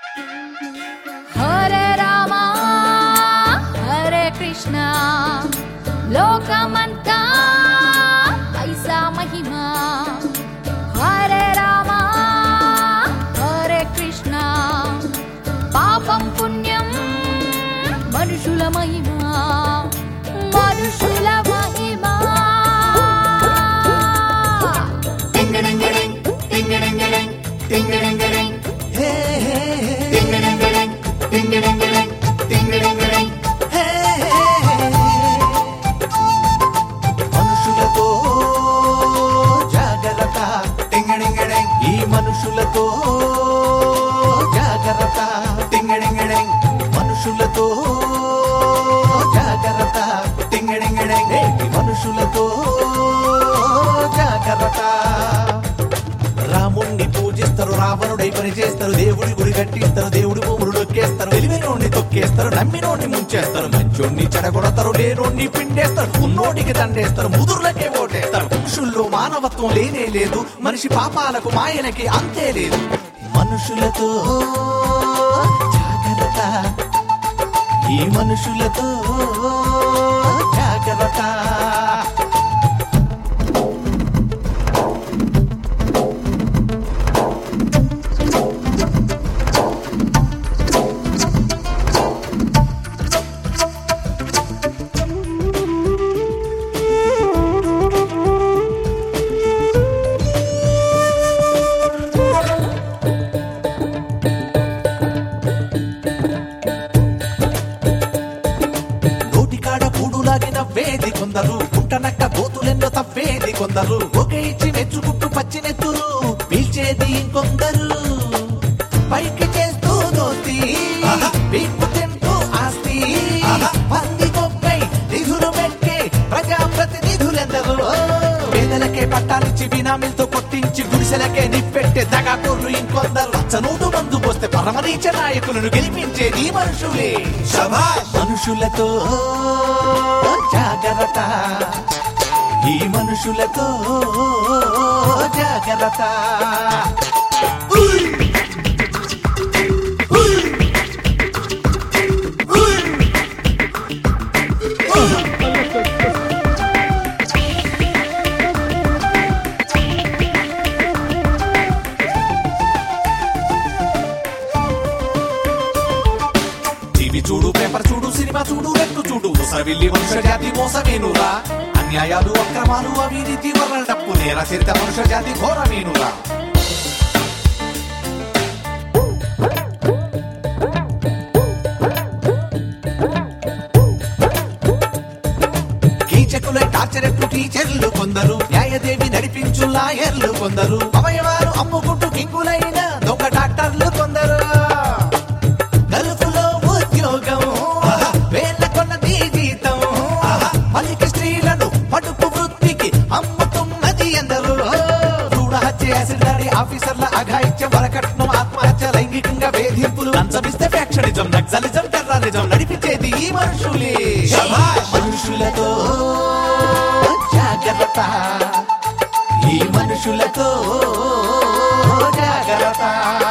హరే రామ హరే కృష్ణ లోకమంతా ఐసా మహిమ హరే రామ హరే కృష్ణ పాపం పుణ్యం మనుషుల మహిమ మనుషుల మహిమ టింగడింగడింగ్, టింగడింగడింగ్, టింగడింగడింగ్, హే హే హే టింగడింగడింగ్, టింగడింగడింగ్, టింగడింగడింగ్. హే హే మనుషులతో జాగ్రత్త టింగడింగడింగ్ ఈ మనుషులతో జాగ్రత్త టింగడింగడింగ్ మనుషులతో జాగ్రత్త టింగడింగడింగ్ ఈ మనుషులతో జాగ్రత్త రాముణ్ణి పూజిస్తారు రావణుడై పని చేస్తారు దేవుడి గుడి కట్టిస్తారు దేవుడి భూములు నొక్కేస్తారు తెలివినోడిని తొక్కేస్తారు నమ్మినోడిని ముంచేస్తారు మంచోడిని చెడగొడతారు లేనోడిని పిండేస్తారు ఉన్నోడికి దండేస్తారు ముదురులకే ఓటేస్తారు మనుషుల్లో మానవత్వం లేనే లేదు మనిషి పాపాలకు మాయలకి అంతే లేదు మనుషులతో జాగ్రత్త ఈ మనుషులతో జాగ్రత్త నోటికాడ కూడులాగి నవ్వేది కొందరు పుట్టనక్క గోతులెన్నో తవ్వేది కొందరు ఒక ఇచ్చి మెచ్చుకుంటూ పచ్చి నెత్తురు పీల్చేది ఇంకొందరు పైకి చేస్తూ దోస్తి పీక్కు తింటూ ఆస్తి పంది కొక్కై నిధులు పెట్టే ప్రజా ప్రతినిధులెందరు పేదలకే పట్టాలిచ్చి బినామీలతో కొట్టించి గుడిసెలకే నిప్పెట్టే దగాకోర్లు ఇంకొందరు చనూటు మందు పోస్తే పరమరీచ నాయకులను గెలిపించేది ఈ మనుషులే శభాష్ మనుషులతో జాగ్రత్త ఈ మనుషులతో జాగ్రత్త ఉయ్! ఉయ్! ఉయ్! టీవీ చూడు పేపర్ చూడు సినిమా చూడు రెట్టు చూడు ఉసవిల్లి మనుష్య జాతి మోసమేనురా అన్యాయాలు అక్రమాలు అవినీతి వల్ల డప్పు నేర చరిత మనుష్య జాతి ఘోరమేనురా కీచకులై టార్చరెట్లు టీచర్లు కొందరు న్యాయదేవి నడిపించు లాయర్లు కొందరు అవయవాలు అమ్ముకుంటూ కింగులైన దొంగ డాక్టర్లు కొందరు గల్ఫ్లో ఉద్యోగం వేల కొన్నది జీతం పలికి స్త్రీలను పడుపు వృత్తికి అమ్ముతున్నది ఎందరు చూడ హత్య యాసిడ్ దాడి ఆఫీసర్ల అఘాయిత్యం వరకట్నం ఆత్మహత్య లైంగికంగా వేధింపులు లంచమిస్తే ఫ్యాక్షనిజం నక్సలిజం టెర్రరిజం నడిపించేది ఈ మనుషులే మనుషులతో జాగ్రత్త ఈ మనుషులతో జాగ్రత్త